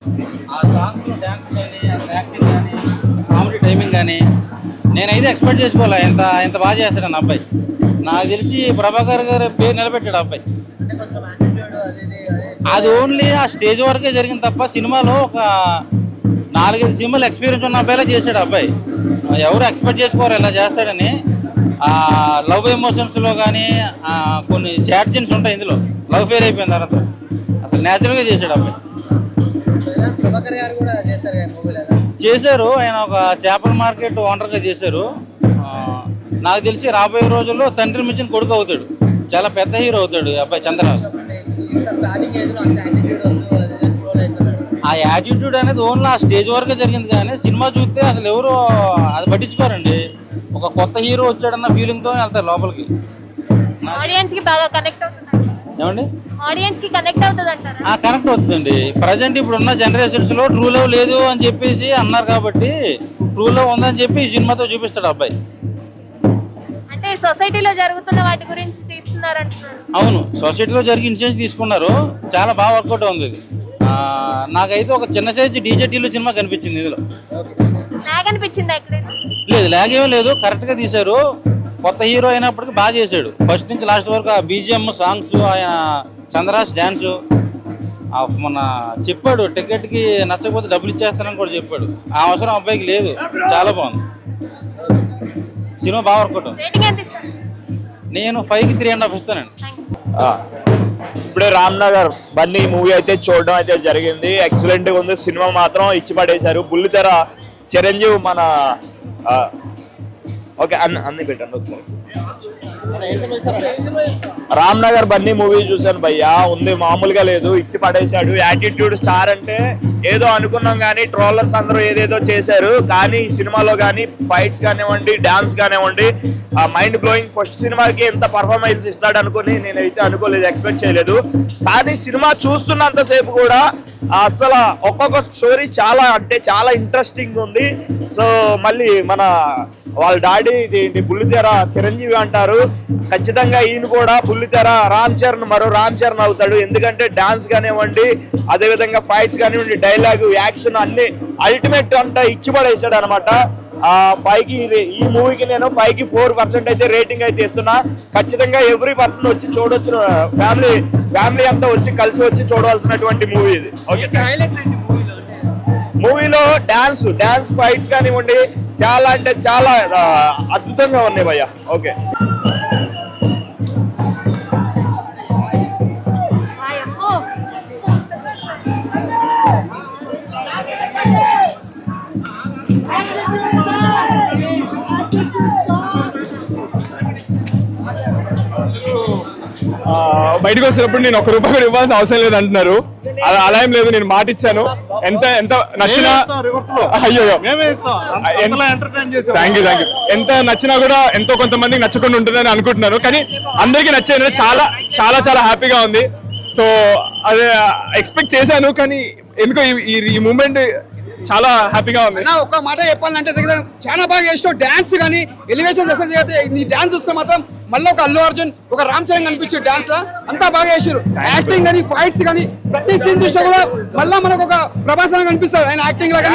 ఆ సాంగ్లో డ్యాన్స్ కానీ అతని యాక్టింగ్ కానీ కామెడీ టైమింగ్ కానీ నేనైతే ఎక్స్పెక్ట్ చేసుకోలే ఎంత ఎంత బాగా చేస్తాడని అబ్బాయి నాకు తెలిసి ప్రభాకర్ గారి పేరు నిలబెట్టాడు ఆ అబ్బాయి అంటే కొంచెం యాటిట్యూడ్ అది ఇది అదే అది ఓన్లీ ఆ స్టేజ్ వరకే జరిగింది తప్ప సినిమాలో ఒక నాలుగైదు సినిమాలు ఎక్స్పీరియన్స్ ఉన్న అబ్బాయిలా చేశాడు ఆ అబ్బాయి ఎవరు ఎక్స్పెక్ట్ చేసుకోరు ఇలా చేస్తాడని ఆ లవ్ ఎమోషన్స్లో కానీ కొన్ని షార్ట్ సీన్స్ ఉంటాయి ఇందులో లవ్ ఫెయిర్ అయిపోయిన తర్వాత అసలు న్యాచురల్గా చేశాడు ఆ అబ్బాయి ఎలా ప్రభాకర్ గారు కూడా చేస్తారు కదా మూవీలో ఎలా చేశారు ఆయన ఒక చేపల మార్కెట్ ఓనర్గా చేశారు ఆ, నాకు తెలిసి రాబోయే రోజుల్లో తండ్రి మించిన కొడుకు అవుతాడు చాలా పెద్ద హీరో అవుతాడు ఈ అబ్బాయి చంద్రహాస్ అంటే ఇంత స్టార్టింగ్ ఏజ్ లో అంత యాటిట్యూడ్ వద్దు అది ఇది ట్రోల్ అవుతున్నాడు ఆ యాటిట్యూడ్ అనేది ఓన్లీ ఆ స్టేజ్ వరకే జరిగింది కానీ సినిమా చూస్తే అసలు ఎవరు అది పట్టించుకోరండి ఒక కొత్త హీరో వచ్చాడన్న ఫీలింగ్తో వెళ్తారు లోపలికి ఆడియన్స్ కి బాగా కనెక్ట్ అవుతుంది ఏమండి ఆడియన్స్ కి కనెక్ట్ అవుతుంది అంటారా ఆ కనెక్ట్ అవుతుందండి ప్రజెంట్ ఇప్పుడు ఉన్న జనరేషన్స్లో ట్రూ లవ్ లేదు అని చెప్పేసి అన్నారు కాబట్టి ట్రూ లవ్ ఉందని చెప్పి ఈ సినిమాతో చూపిస్తాడు ఆ అబ్బాయి అంటే సొసైటీలో జరుగుతున్న వాటి గురించి తీస్తున్నారు అంటున్నారు అవును సొసైటీలో జరిగే ఇన్సిడెంట్స్ తీసుకున్నారు చాలా బాగా వర్కౌట్ ఉంది ఇది ఆ, నాకైతే ఒక చిన్న సైజు డీజేటీలో సినిమా కనిపించింది ఇందులో లాగ్ అనిపించింది ఎక్కడైనా లేదు లాగేం లేదు కరెక్ట్గా తీశారు కొత్త హీరో అయినప్పటికీ బాగా చేశాడు ఫస్ట్ నుంచి లాస్ట్ వరకు ఆ బీజిఎం సాంగ్స్ ఆయన చంద్రాస్ డ్యాన్స్ మన చెప్పాడు టికెట్కి నచ్చకపోతే డబ్బులు ఇచ్చేస్తానని కూడా చెప్పాడు ఆ అవసరం అబ్బాయికి లేదు చాలా బాగుంది సినిమా బాగా వర్కౌట్ ఉంది రేటింగ్ ఎంత ఇస్తారు నేను ఫైవ్కి త్రీ అండ్ హాఫ్ ఇస్తానండి థ్యాంక్ యూ ఆ. ఇప్పుడే రామ్ నగర్ బన్నీ మూవీ అయితే చూడడం అయితే జరిగింది ఎక్సలెంట్ గా ఉంది సినిమా మాత్రం ఇచ్చి పడేశారు బుల్లితెర చిరంజీవి మన ఆ, ఓకే అన్ని అన్ని పెట్టండి ఒకసారి రామ్ నగర్ బన్నీ మూవీ చూశాను భయ్యా ఉంది మామూలుగా లేదు ఇచ్చి పడేశాడు యాటిట్యూడ్ స్టార్ అంటే ఏదో అనుకున్నాం కానీ ట్రోలర్స్ అందరూ ఏదేదో చేశారు కానీ ఈ సినిమాలో కానీ ఫైట్స్ కానివ్వండి డాన్స్ కానివ్వండి ఆ మైండ్ బ్లోయింగ్ ఫస్ట్ సినిమాకి ఎంత పర్ఫార్మెన్స్ ఇస్తాడు అనుకుని నేనైతే అనుకోలేదు ఎక్స్పెక్ట్ చేయలేదు కానీ సినిమా చూస్తున్నంతసేపు కూడా అసలు ఒక్కొక్క స్టోరీ చాలా అంటే చాలా ఇంట్రెస్టింగ్ ఉంది సో మళ్ళీ మన వాళ్ళ డాడీ ఇది ఏంటి బుల్లితెర చిరంజీవి అంటారు ఖచ్చితంగా ఈయన కూడా బుల్లితెర రామ్ చరణ్ మరో రామ్ చరణ్ అవుతాడు ఎందుకంటే డాన్స్ కానివ్వండి అదే విధంగా ఫైట్స్ కానివ్వండి డైలాగ్ యాక్షన్ అన్ని అల్టిమేట్ అంతా ఇచ్చి పడేసాడు అనమాట ఆ ఫైవ్ కి రే- ఈ మూవీకి నేను ఫైవ్ కి ఫోర్ పర్సెంట్ అయితే రేటింగ్ అయితే ఇస్తున్నా ఖచ్చితంగా ఎవ్రీ పర్సన్ వచ్చి చూడొచ్చు ఫ్యామిలీ ఫ్యామిలీ అంతా వచ్చి కలిసి వచ్చి చూడవలసినటువంటి మూవీ ఇది ఓకే మూవీలో డాన్స్ డాన్స్ ఫైట్స్ కానివ్వండి చాలా అంటే చాలా ఆ, అద్భుతంగా ఉన్నాయి భయ్య ఓకే అమ్మో ఆ, బయటకు వచ్చినప్పుడు నేను ఒక రూపాయి కూడా ఇవ్వాల్సిన అవసరం లేదు అంటున్నారు అలా అలా ఏం లేదు నేను మాట ఇచ్చాను ఎంత ఎంత నచ్చినా అయ్యో థ్యాంక్ యూ థ్యాంక్ యూ ఎంత నచ్చినా కూడా ఎంతో కొంతమందికి నచ్చకుండా ఉంటుందని అనుకుంటున్నాను కానీ అందరికీ నచ్చేది చాలా చాలా చాలా హ్యాపీగా ఉంది సో అదే ఎక్స్పెక్ట్ చేశాను కానీ ఎందుకో ఈ- ఈ- ఈ మూమెంట్ చాలా హ్యాపీగా ఉంది అన్న ఒక్క మాట చెప్పాలంటే దగ్గర చాలా బాగా చేసావు డాన్స్ కానీ ఎలివేషన్ అసలు చేస్తే నీ డాన్స్ చూస్తే మాత్రం మళ్ళీ ఒక అల్లు అర్జున్ ఒక రామ్ చరణ్ కనిపించు డాన్స్ లా అంతా బాగా చేసారు యాక్టింగ్ కానీ ఫైట్స్ కానీ ప్రతి సీన్ చూసినా కూడా మళ్ళీ మనకు ఒక ప్రభాస్ అని కనిపిస్తాడు ఆయన యాక్టింగ్ లాగా